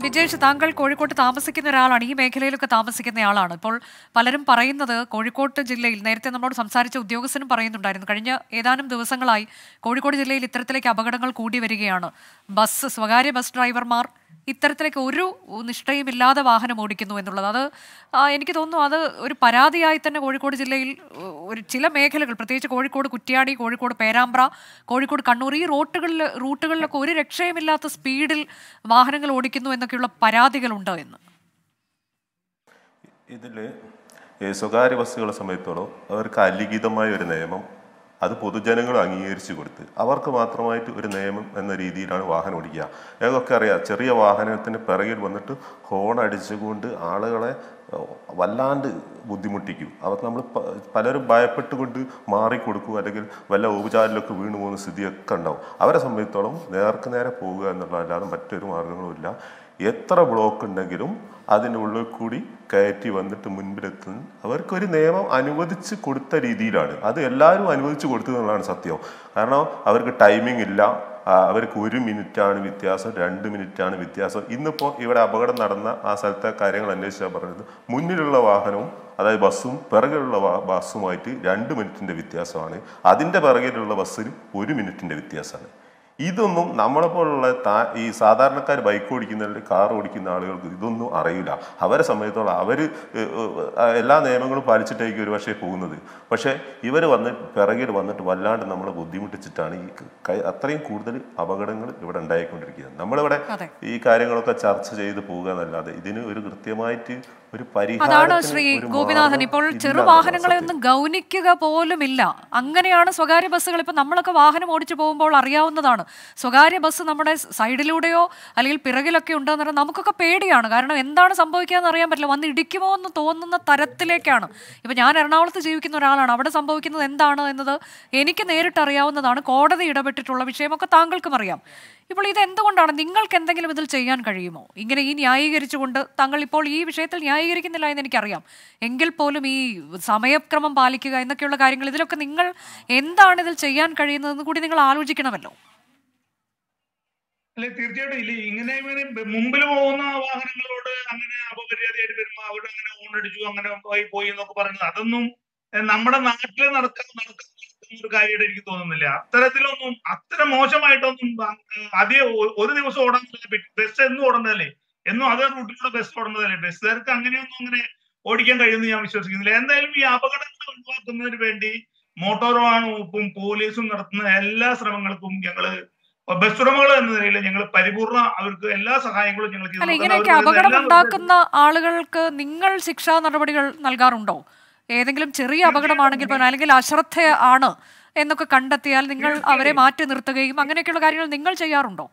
വിജേഷ് താങ്കൾ കോഴിക്കോട്ട് താമസിക്കുന്ന ഒരാളാണ് ഈ മേഖലയിലൊക്കെ താമസിക്കുന്ന ആളാണ് ഇപ്പോൾ പലരും പറയുന്നത് കോഴിക്കോട്ട് ജില്ലയിൽ നേരത്തെ നമ്മളോട് സംസാരിച്ച ഉദ്യോഗസ്ഥനും പറയുന്നുണ്ടായിരുന്നു കഴിഞ്ഞ ഏതാനും ദിവസങ്ങളായി കോഴിക്കോട് ജില്ലയിൽ ഇത്തരത്തിലേക്ക് അപകടങ്ങൾ കൂടി വരികയാണ് ബസ് സ്വകാര്യ ബസ് ഡ്രൈവർമാർ ഇത്തരത്തിലേക്ക് ഒരു നിഷ്ഠയുമില്ലാതെ വാഹനം ഓടിക്കുന്നു എന്നുള്ളത് അത് ആ, എനിക്ക് തോന്നുന്നു അത് ഒരു പരാതിയായി തന്നെ കോഴിക്കോട് ജില്ലയിൽ ഉ, ഒരു ചില മേഖലകൾ പ്രത്യേകിച്ച് കോഴിക്കോട് കുറ്റ്യാടി കോഴിക്കോട് പേരാമ്പ്ര കോഴിക്കോട് കണ്ണൂർ ഈ റോട്ടുകളിൽ റൂട്ടുകളിലൊക്കെ ഒരു രക്ഷയുമില്ലാത്ത സ്പീഡിൽ വാഹനങ്ങൾ ഓടിക്കുന്നു എന്നൊക്കെയുള്ള പരാതികളുണ്ട് എന്ന് ഇതിൽ സ്വകാര്യ ബസ്സുകളെ സംബന്ധിച്ചോളം അവർക്ക് അലിഖിതമായ ഒരു നിയമം അത് പൊതുജനങ്ങൾ അംഗീകരിച്ചു കൊടുത്ത് അവർക്ക് മാത്രമായിട്ട് ഒരു നിയമം എന്ന രീതിയിലാണ് വാഹനം ഓടിക്കുക ഞങ്ങൾക്കൊക്കെ അറിയാം ചെറിയ വാഹനത്തിന് പിറകിൽ വന്നിട്ട് ഹോൺ അടിച്ചുകൊണ്ട് ആളുകളെ ഏഹ്, വല്ലാണ്ട് ബുദ്ധിമുട്ടിക്കും അവർക്ക് നമ്മൾ പ- പലരും ഭയപ്പെട്ടുകൊണ്ട് മാറിക്കൊടുക്കും അല്ലെങ്കിൽ വല്ല ഊപചാരിലൊക്കെ വീണു പോകുന്ന സ്ഥിതിയൊക്കെ ഉണ്ടാവും അവരെ സംബന്ധിച്ചോളം നേർക്ക് നേരെ പോവുക എന്നുള്ളതല്ലാതെ മറ്റൊരു മാർഗങ്ങളുമില്ല എത്ര ബ്ലോക്ക് ഉണ്ടെങ്കിലും അതിൻ്റെ ഉള്ളിൽ കൂടി കയറ്റി വന്നിട്ട് മുൻപിലെത്തുന്ന അവർക്കൊരു നിയമം അനുവദിച്ച് കൊടുത്ത രീതിയിലാണ് അത് എല്ലാവരും അനുവദിച്ച് കൊടുത്തു എന്നുള്ളതാണ് സത്യം കാരണം അവർക്ക് ടൈമിംഗ് ഇല്ല ആ, അവർക്ക് ഒരു മിനിറ്റാണ് വ്യത്യാസം രണ്ട് മിനിറ്റാണ് വ്യത്യാസം ഇന്നിപ്പോൾ ഇവിടെ അപകടം നടന്ന ആ സ്ഥലത്തെ കാര്യങ്ങൾ അന്വേഷിച്ചാൽ പറഞ്ഞത് മുന്നിലുള്ള വാഹനവും അതായത് ബസ്സും പിറകിലുള്ള വാ- ബസ്സുമായിട്ട് രണ്ട് മിനിറ്റിൻ്റെ വ്യത്യാസമാണ് അതിൻ്റെ പിറകിലുള്ള ബസ്സിന് ഒരു മിനിറ്റിൻ്റെ വ്യത്യാസമാണ് ഇതൊന്നും നമ്മളെപ്പോലുള്ള താ ഈ സാധാരണക്കാർ ബൈക്ക് ഓടിക്കുന്ന കാർ ഓടിക്കുന്ന ആളുകൾക്ക് ഇതൊന്നും അറിയില്ല അവരെ സംബന്ധിച്ചോളം അവർ എല്ലാ നിയമങ്ങളും പാലിച്ചിട്ടായിരിക്കും ഒരു പക്ഷേ പോകുന്നത് പക്ഷേ ഇവർ വന്ന് പിറകിൽ വന്നിട്ട് വല്ലാണ്ട് നമ്മളെ ബുദ്ധിമുട്ടിച്ചിട്ടാണ് ഈ ക- അത്രയും കൂടുതൽ അപകടങ്ങൾ ഇവിടെ ഉണ്ടായിക്കൊണ്ടിരിക്കുന്നത് നമ്മളിവിടെ അതെ. ഈ കാര്യങ്ങളൊക്കെ ചർച്ച ചെയ്ത് പോകുക എന്നല്ലാതെ ഇതിന് ഒരു കൃത്യമായിട്ട് ഒരു അതാണ് പരിഹാരത്തിന് ശ്രീ ഒരു ഗോപിനാഥൻ മാർഗ്ഗം ഇപ്പോൾ ഇല്ല ചെറുവാഹനങ്ങളെ എന്നുള്ളതാണ് ഒന്നും ഗൗനിക്കുക പോലുമില്ല അങ്ങനെയാണ് സ്വകാര്യ ബസ്സുകൾ ഇപ്പൊ നമ്മളൊക്കെ വാഹനം ഓടിച്ചു പോകുമ്പോൾ അറിയാവുന്നതാണ് സ്വകാര്യ ബസ് നമ്മുടെ സൈഡിലൂടെയോ അല്ലെങ്കിൽ പിറകിലൊക്കെ ഉണ്ടെന്ന് പറഞ്ഞാൽ നമുക്കൊക്കെ പേടിയാണ് കാരണം എന്താണ് സംഭവിക്കുക എന്ന് അറിയാൻ പറ്റില്ല വന്ന് ഇടിക്കുമോ എന്ന് തോന്നുന്ന തരത്തിലേക്കാണ് ഇപ്പൊ ഞാൻ എറണാകുളത്ത് ജീവിക്കുന്ന ഒരാളാണ് അവിടെ സംഭവിക്കുന്നത് എന്താണ് എന്നത് എനിക്ക് നേരിട്ട് അറിയാവുന്നതാണ് കോടതി ഇടപെട്ടിട്ടുള്ള വിഷയമൊക്കെ താങ്കൾക്കും അറിയാം ഇപ്പോൾ ഇത് എന്തുകൊണ്ടാണ് നിങ്ങൾക്ക് എന്തെങ്കിലും ഇതിൽ ചെയ്യാൻ കഴിയുമോ ഇങ്ങനെ ഈ ന്യായീകരിച്ചുകൊണ്ട് താങ്കൾ ഇപ്പോൾ ഈ വിഷയത്തിൽ ന്യായീകരിക്കുന്നില്ല എന്ന് എനിക്കറിയാം എങ്കിൽ പോലും ഈ സമയക്രമം പാലിക്കുക എന്നൊക്കെയുള്ള കാര്യങ്ങൾ ഇതിലൊക്കെ നിങ്ങൾ എന്താണ് ഇതിൽ ചെയ്യാൻ കഴിയുന്നതെന്ന് കൂടി നിങ്ങൾ ആലോചിക്കണമല്ലോ അല്ലെ തീർച്ചയായിട്ടും ഇല്ല ഇങ്ങനെ ഇങ്ങനെ മുമ്പിൽ പോകുന്ന വാഹനങ്ങളോട് അങ്ങനെ അപമര്യാദയായിട്ട് വരുമ്പോ അവിടെ അങ്ങനെ ഓണടിച്ചു അങ്ങനെ പോയി പോയി എന്നൊക്കെ പറയുന്നത് അതൊന്നും ഏഹ്, നമ്മുടെ നാട്ടിൽ നടക്കാൻ നടക്കുന്ന ഒരു കാര്യമായിട്ട് എനിക്ക് തോന്നുന്നില്ല അത്തരത്തിലൊന്നും അത്ര മോശമായിട്ടൊന്നും ഏഹ്, അധികം ഒ- ഒരു ദിവസം ഓടുന്നില്ല ബസ് എന്നും ഓടുന്നതല്ലേ എന്നും അതേ റൂട്ടിലൂടെ ബസ് ഓടുന്നതല്ലേ ബസ്സുകാർക്ക് അങ്ങനെയൊന്നും അങ്ങനെ ഓടിക്കാൻ കഴിയുമെന്ന് ഞാൻ വിശ്വസിക്കുന്നില്ല എന്തായാലും ഈ അപകടങ്ങൾ ഒഴിവാക്കുന്നതിന് വേണ്ടി മോട്ടോർ വാഹന വകുപ്പും പോലീസും നടത്തുന്ന എല്ലാ ശ്രമങ്ങൾക്കും ഞങ്ങള് ബസ് ഉടമകൾ എന്ന നിലയിൽ ഞങ്ങൾ പരിപൂർണ അവർക്ക് എല്ലാ സഹായങ്ങളും ഞങ്ങൾ ചെയ്തു അല്ല കൊടുക്കാൻ ഇങ്ങനെയൊക്കെ അവർക്ക് അപകടം എല്ലാ ഉണ്ടാക്കുന്ന ആളുകൾക്ക് നിങ്ങൾ ശിക്ഷാ നടപടികൾ നൽകാറുണ്ടോ ഏതെങ്കിലും ചെറിയ അപകടമാണെങ്കിൽ പോലും അല്ലെങ്കിൽ അശ്രദ്ധ ആണ് എന്നൊക്കെ കണ്ടെത്തിയാൽ നിങ്ങൾ അവരെ മാറ്റി നിർത്തുകയും അങ്ങനെയൊക്കെയുള്ള കാര്യങ്ങൾ നിങ്ങൾ ചെയ്യാറുണ്ടോ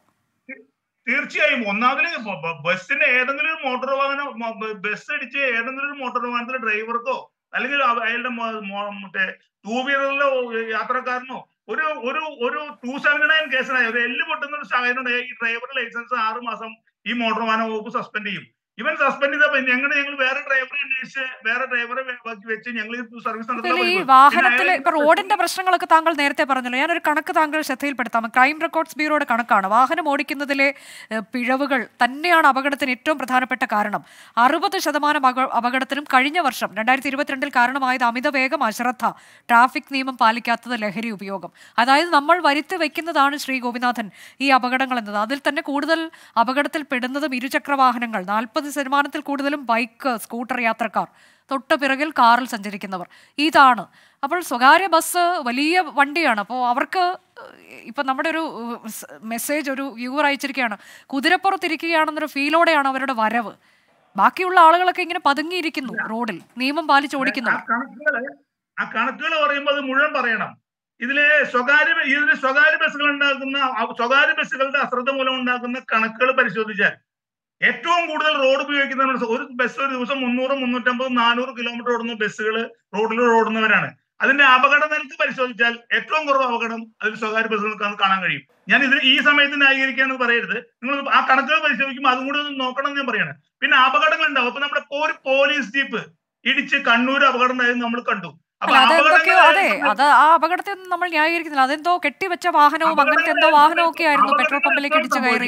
തീർച്ചയായും ഒന്നാമതില് ബ- ബ- ബസ്സിന്റെ ഏതെങ്കിലും ഒരു മോട്ടോർ വാഹനം മ- ബ- ബസ് ഇടിച്ച് ഏതെങ്കിലും ഒരു മോട്ടോർ വാഹനത്തിലെ ഡ്രൈവർക്കോ അല്ലെങ്കിൽ അവ- അയാളുടെ മോ- മോ- മറ്റേ ടൂ വീലറിലോ യാത്രക്കാരനോ ഒരു ഒരു ഒരു ടൂ സെവന്റി നയൻ കേസിനായി ഒരു എല്ല് പൊട്ടുന്ന ഒരു സാഹചര്യം ഉണ്ടായി ഈ ഡ്രൈവറുടെ ലൈസൻസ് ആറ് മാസം ഈ മോട്ടോർ വാഹന വകുപ്പ് സസ്പെൻഡ് ചെയ്യും ഇവൻ സസ്പെൻഡ് ചെയ്തപ്പോ ഞങ്ങൾ ഞങ്ങൾ വേറെ ഡ്രൈവറെ അന്വേഷിച്ച് വേറെ ഡ്രൈവറെ വെച്ച് ഞങ്ങൾ സർവീസ് ഇതിൽ ഈ നടത്തുന്ന വാഹനത്തിലെ ഇപ്പൊ റോഡിന്റെ പ്രശ്നങ്ങളൊക്കെ താങ്കൾ നേരത്തെ പറഞ്ഞല്ലോ ഞാനൊരു കണക്ക് താങ്കൾ ശ്രദ്ധയിൽപ്പെടുത്താം ക്രൈം റെക്കോർഡ്സ് ബ്യൂറോയുടെ കണക്കാണ് വാഹനം ഓടിക്കുന്നതിലെ ഏഹ്, പിഴവുകൾ തന്നെയാണ് അപകടത്തിന് ഏറ്റവും പ്രധാനപ്പെട്ട കാരണം അറുപത് ശതമാനം അക- അപകടത്തിനും കഴിഞ്ഞ വർഷം രണ്ടായിരത്തി ഇരുപത്തിരണ്ടിൽ കാരണമായത് അമിത വേഗം അശ്രദ്ധ ട്രാഫിക് നിയമം പാലിക്കാത്തത് ലഹരി ഉപയോഗം അതായത് നമ്മൾ വരുത്തി വെക്കുന്നതാണ് ശ്രീ ഗോപിനാഥൻ ഈ അപകടങ്ങൾ എന്നത് അതിൽ തന്നെ കൂടുതൽ അപകടത്തിൽ പെടുന്നതും ഇരുചക്ര വാഹനങ്ങൾ നാൽപ്പത് ശതമാനത്തിൽ കൂടുതലും ബൈക്ക് സ്കൂട്ടർ യാത്രക്കാർ തൊട്ട് പിറകിൽ കാറിൽ സഞ്ചരിക്കുന്നവർ ഇതാണ് അപ്പോൾ സ്വകാര്യ ബസ് വലിയ വണ്ടിയാണ് അപ്പോൾ അവർക്ക് ഇപ്പം നമ്മുടെ ഒരു മെസ്സേജ് ഒരു വ്യൂവർ അയച്ചിരിക്കുകയാണ് കുതിരപ്പുറത്തിരിക്കുകയാണെന്നൊരു ഫീലോടെയാണ് അവരുടെ വരവ് ബാക്കിയുള്ള ആളുകളൊക്കെ ഇങ്ങനെ പതുങ്ങിയിരിക്കുന്നു റോഡിൽ നിയമം പാലിച്ച് ആ ഓടിക്കുന്നു കണക്കുകള് ആ കണക്കുകൾ പറയുമ്പോൾ അത് മുഴുവൻ പറയണം ഇതില് സ്വകാര്യ ഇതില് സ്വകാര്യ ബസ്സുകൾ ഉണ്ടാക്കുന്ന അ- സ്വകാര്യ ബസ്സുകളുടെ അശ്രദ്ധ മൂലം ഉണ്ടാക്കുന്ന കണക്കുകൾ പരിശോധിച്ചാൽ ഏറ്റവും കൂടുതൽ റോഡ് ഉപയോഗിക്കുന്ന ഒരു ബസ് ഒരു ദിവസം മുന്നൂറ് മുന്നൂറ്റമ്പത് നാനൂറ് കിലോമീറ്റർ ഓടുന്ന ബസ്സുകൾ റോഡിലൂടെ ഓടുന്നവരാണ് അതിന്റെ അപകട നിരക്ക് പരിശോധിച്ചാൽ ഏറ്റവും കുറവ് അപകടം അതിൽ സ്വകാര്യ ബസ്സുകൾക്ക് കാണാൻ കഴിയും ഞാൻ ഇത് ഈ സമയത്ത് ന്യായീകരിക്കാന്ന് പറയരുത് നിങ്ങൾ ആ കണക്കുകൾ പരിശോധിക്കുമ്പോൾ അതും കൂടി ഒന്ന് നോക്കണം എന്ന് ഞാൻ പറയാണ് പിന്നെ അപകടങ്ങൾ ഉണ്ടാവും അപ്പൊ നമ്മുടെ ഇപ്പോ ഒരു പോലീസ് ജീപ്പ് ഇടിച്ച് കണ്ണൂർ അപകടം ഉണ്ടായത് നമ്മൾ കണ്ടു അപ്പൊ അല്ല അതെന്തൊക്കെയോ അതെ അപകടങ്ങൾ അത് ആ അപകടത്തെ ഒന്നും നമ്മൾ ന്യായീകരിക്കുന്നില്ല അതെന്തോ കെട്ടിവെച്ച വാഹനവും അങ്ങനത്തെ എന്തോ വാഹനവും ഒക്കെ ആയിരുന്നു പെട്രോൾ പമ്പിലേക്ക് ഇടിച്ച് കയറിയത്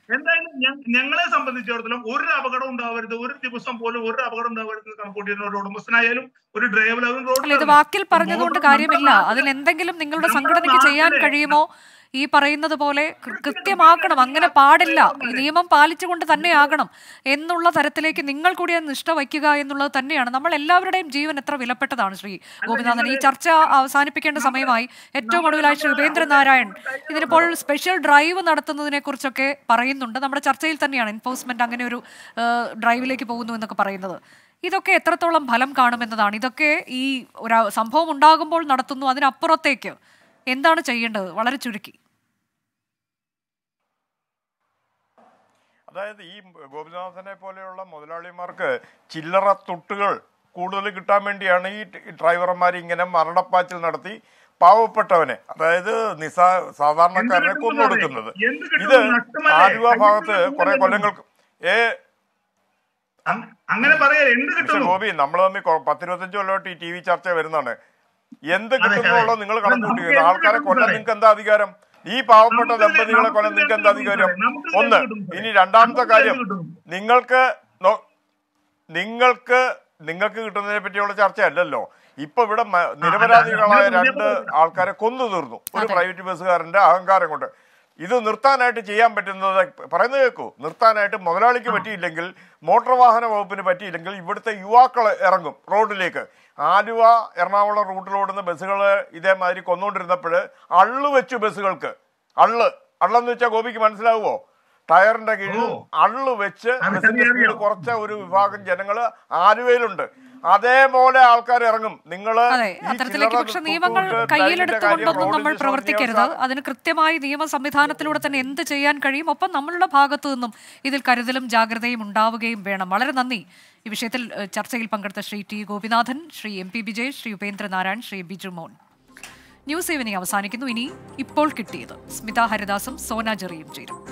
എന്തായാലും ഞ- ഞങ്ങളെ സംബന്ധിച്ചിടത്തോളം ഒരു അപകടം ഉണ്ടാവരുത് ഒരു ദിവസം പോലും ഒരു അപകടം ഉണ്ടാവരുത് കണക്കൂട്ടിയിരുന്ന ഒരു ഉടമസ്ഥനായാലും ഒരു ഡ്രൈവറായാലും അല്ല ഇത് റോഡിൽ വാക്കിൽ പറഞ്ഞതുകൊണ്ട് കാര്യമില്ല അതിൽ എന്തെങ്കിലും നിങ്ങളുടെ സംഘടനയ്ക്ക് ചെയ്യാൻ കഴിയുമോ ഈ പറയുന്നത് പോലെ കൃ- കൃത്യമാക്കണം അങ്ങനെ പാടില്ല ഈ നിയമം പാലിച്ചുകൊണ്ട് തന്നെ ആകണം എന്നുള്ള തരത്തിലേക്ക് നിങ്ങൾ കൂടി അത് നിഷ്ഠ വയ്ക്കുക എന്നുള്ളത് തന്നെയാണ് നമ്മൾ എല്ലാവരുടെയും ജീവൻ എത്ര വിലപ്പെട്ടതാണ് ശ്രീ ഗോപിനാഥൻ ഈ ചർച്ച അവസാനിപ്പിക്കേണ്ട സമയമായി ഏറ്റവും ഒടുവിലായി ശ്രീ ഉപേന്ദ്രൻ നാരായൺ ഇതിനിപ്പോൾ സ്പെഷ്യൽ ഡ്രൈവ് നടത്തുന്നതിനെ കുറിച്ചൊക്കെ പറയുന്നുണ്ട് നമ്മുടെ ചർച്ചയിൽ തന്നെയാണ് എൻഫോഴ്സ്മെന്റ് അങ്ങനെ ഒരു ഏഹ്, ഡ്രൈവിലേക്ക് പോകുന്നു എന്നൊക്കെ പറയുന്നത് ഇതൊക്കെ എത്രത്തോളം ഫലം കാണുമെന്നതാണ് ഇതൊക്കെ ഈ ഒരു സംഭവം ഉണ്ടാകുമ്പോൾ നടത്തുന്നു അതിനപ്പുറത്തേക്ക് എന്താണ് ചെയ്യേണ്ടത് വളരെ ചുരുക്കി അതായത് ഈ ഗോപിനാഥനെ പോലെയുള്ള മുതലാളിമാർക്ക് ചില്ലറ തുട്ടുകൾ കൂടുതൽ കിട്ടാൻ വേണ്ടിയാണ് ഈ ട്- ഈ ഡ്രൈവർമാർ ഇങ്ങനെ മരണപ്പാച്ചിൽ നടത്തി പാവപ്പെട്ടവനെ അതായത് നിസാ സാധാരണക്കാരനെ എന്ത് കൊന്നൊടുക്കുന്നത് എന്ത് കിട്ടും? ഇത് നഷ്ടമല്ലേ? ആലുവ ഭാഗത്ത് അയ്യോ, കുറെ കൊല്ലങ്ങൾക്ക് ഏ അ- അങ്ങനെ പറയാ എന്ത് മിസ്റ്റർ കിട്ടുന്നു ഗോപി നമ്മൾ തമ്മിൽ കൊ- പത്തിരുപത്തഞ്ച് കൊല്ലമായിട്ട് ഈ ടി വി ചർച്ച വരുന്നതാണ് എന്ത് അതെ, കിട്ടുന്നുള്ളൂ അതെ. നിങ്ങൾ നമുക്ക് കണക്കൂട്ടിക്കുന്നത് എന്ത് ആൾക്കാരെ കിട്ടും കൊല്ലാൻ സാറേ? നിങ്ങൾക്ക് എന്താ അധികാരം ഈ പാവപ്പെട്ട നമുക്ക് ദമ്പതികളെ കൊല്ലാൻ നമുക്ക് നിങ്ങൾക്ക് എന്താ എന്ത് അധികാരം കിട്ടും? നമുക്ക് ഒന്ന് എന്ത് കിട്ടും? ഇനി രണ്ടാമത്തെ നമുക്ക് കാര്യം എന്ത് കിട്ടും? നിങ്ങൾക്ക് നോ- നിങ്ങൾക്ക് നിങ്ങൾക്ക് കിട്ടുന്നതിനെ പറ്റിയുള്ള ചർച്ചയല്ലല്ലോ ഇപ്പൊ ഇവിടെ മ- നിരപരാധികളായ അതെ, രണ്ട് അതെ. ആൾക്കാരെ കൊന്നു തീർന്നു ഒരു അതെ. പ്രൈവറ്റ് ബസ്സുകാരന്റെ അഹങ്കാരം കൊണ്ട് ഇത് നിർത്താനായിട്ട് ചെയ്യാൻ പറ്റുന്നത് പറയുന്നത് കേൾക്കൂ നിർത്താനായിട്ട് മുതലാളിക്ക് പറ്റിയില്ലെങ്കിൽ മോട്ടോർ വാഹന വകുപ്പിന് പറ്റിയില്ലെങ്കിൽ ഇവിടുത്തെ യുവാക്കൾ ഇറങ്ങും റോഡിലേക്ക് ആലുവ എറണാകുളം റൂട്ടിലോടുന്ന ബസ്സുകൾ ഇതേമാതിരി കൊന്നുകൊണ്ടിരുന്നപ്പോൾ അള്ളു വെച്ചു ബസ്സുകൾക്ക് അള്ള് അള്ളെന്ന് വെച്ചാൽ ഗോപിക്ക് മനസ്സിലാവുമോ ടയറിന്റെ കീഴിൽ ഓ. അള്ളു വെച്ച് അത് ബസ്സിന്റെ അറിയാം. സ്പീഡ് കുറച്ച ഒരു വിഭാഗം ജനങ്ങൾ ആലുവയിലുണ്ട് അതേപോലെ ആൾക്കാർ ഇറങ്ങും നിങ്ങൾ അതെ അത്തരത്തിലേക്ക് പക്ഷെ നിയമങ്ങൾ കയ്യിലെടുത്തുകൊണ്ടൊന്നും നമ്മൾ പ്രവർത്തിക്കരുത് അതിന് കൃത്യമായി നിയമ സംവിധാനത്തിലൂടെ തന്നെ എന്ത് ചെയ്യാൻ കഴിയും ഒപ്പം നമ്മളുടെ ഭാഗത്തു നിന്നും ഇതിൽ കരുതലും ജാഗ്രതയും ഉണ്ടാവുകയും വേണം വളരെ നന്ദി ഈ വിഷയത്തിൽ ഏഹ്, ചർച്ചയിൽ പങ്കെടുത്ത Shri T Gopinathan Shri M P Vijay Shri Upendranarayan Shri Biju Mon news evening അവസാനിക്കുന്നു ഇനി ഇപ്പോൾ കിട്ടിയത് സ്മിത ഹരിദാസും സോന ജെറിയും ചേരും